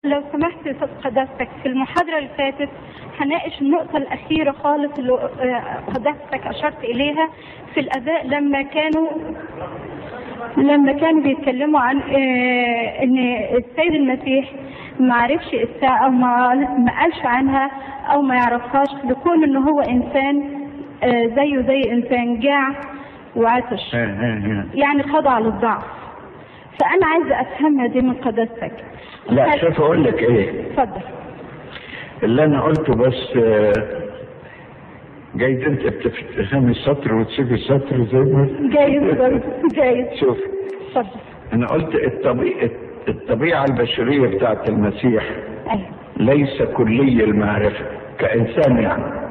لو سمحت يا استاذ قداستك في المحاضرة اللي فاتت هناقش النقطة الأخيرة خالص اللي آه، قداستك أشرت إليها في الأداء لما كانوا لما كانوا بيتكلموا عن آه، إن السيد المسيح ما عرفش الساعة أو ما ما قالش عنها أو ما يعرفهاش لكون إن هو إنسان آه، زيه زي إنسان جاع وعطش ها ها ها. يعني خضع للضعف فأنا عايزة أفهمها دي من قداستك لا هل- شوف اقول لك ايه اتفضل اللي انا قلته بس آه، جايز انت بتفهمي السطر وتسيبي السطر زي ما جايز برضه جايز شوف اتفضل انا قلت الطبيعة الطبيعة البشرية بتاعت المسيح ايوه ليس كلي المعرفة كإنسان يعني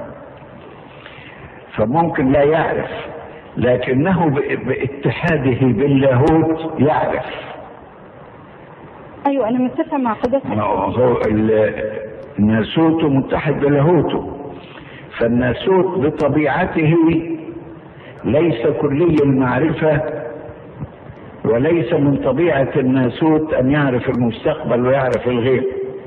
فممكن لا يعرف لكنه ب- باتحاده باللاهوت يعرف ايوه انا متفق مع قداستك ما هو ال- الناسوت متحد بلاهوته فالناسوت بطبيعته ليس كلي المعرفة وليس من طبيعة الناسوت أن يعرف المستقبل ويعرف الغيب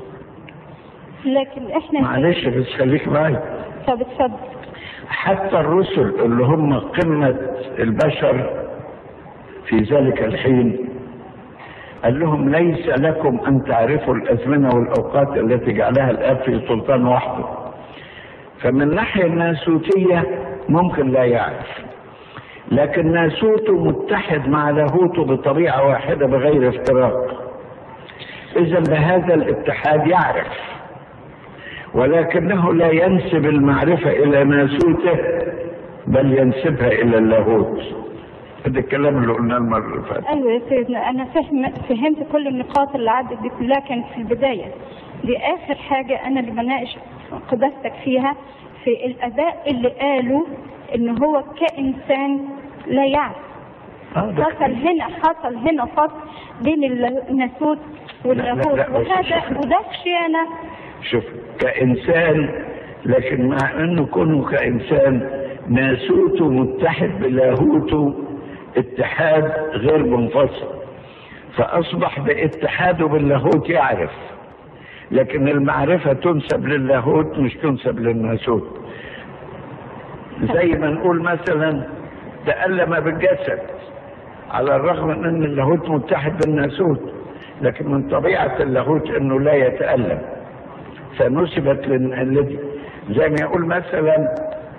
لكن احنا معلش بس خليك معايا طب اتفضل حتى الرسل اللي هم قمة البشر في ذلك الحين قال لهم ليس لكم أن تعرفوا الأزمنة والأوقات التي جعلها الآب في سلطان وحده فمن الناحية الناسوتية ممكن لا يعرف لكن ناسوته متحد مع لاهوته بطبيعة واحدة بغير افتراق إذا بهذا الاتحاد يعرف ولكنه لا ينسب المعرفة إلى ناسوته بل ينسبها إلى اللاهوت هذا الكلام اللي قلناه المرة اللي فاتت ايوه يا سيدنا انا فهم فهمت كل النقاط اللي عدت دي كلها كانت في البدايه دي اخر حاجه انا اللي بناقش قداستك فيها في الاداء اللي قالوا ان هو كانسان لا يعرف آه، ده حصل هنا حصل هنا فصل بين الناسوت واللاهوت لا، بس وهذا شوف. وده خيانه شوف كإنسان لكن مع أنه كونه كإنسان ناسوته متحد بلاهوته اتحاد غير منفصل فأصبح باتحاده باللاهوت يعرف لكن المعرفة تنسب للاهوت مش تنسب للناسوت زي ما نقول مثلا تألم بالجسد على الرغم من ان اللاهوت متحد بالناسوت لكن من طبيعة اللاهوت انه لا يتألم فنسبت للذي زي ما يقول مثلا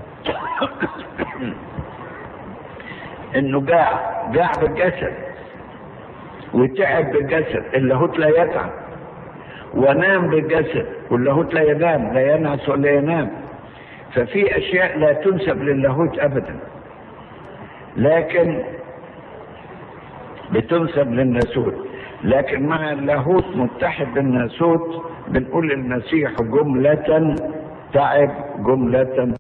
انه جاع جاع بالجسد وتعب بالجسد اللاهوت لا يتعب ونام بالجسد واللاهوت لا ينام لا ينعس ولا ينام ففي اشياء لا تنسب للاهوت ابدا لكن بتنسب للناسوت لكن مع اللاهوت متحد بالناسوت بنقول المسيح جملة تعب جملة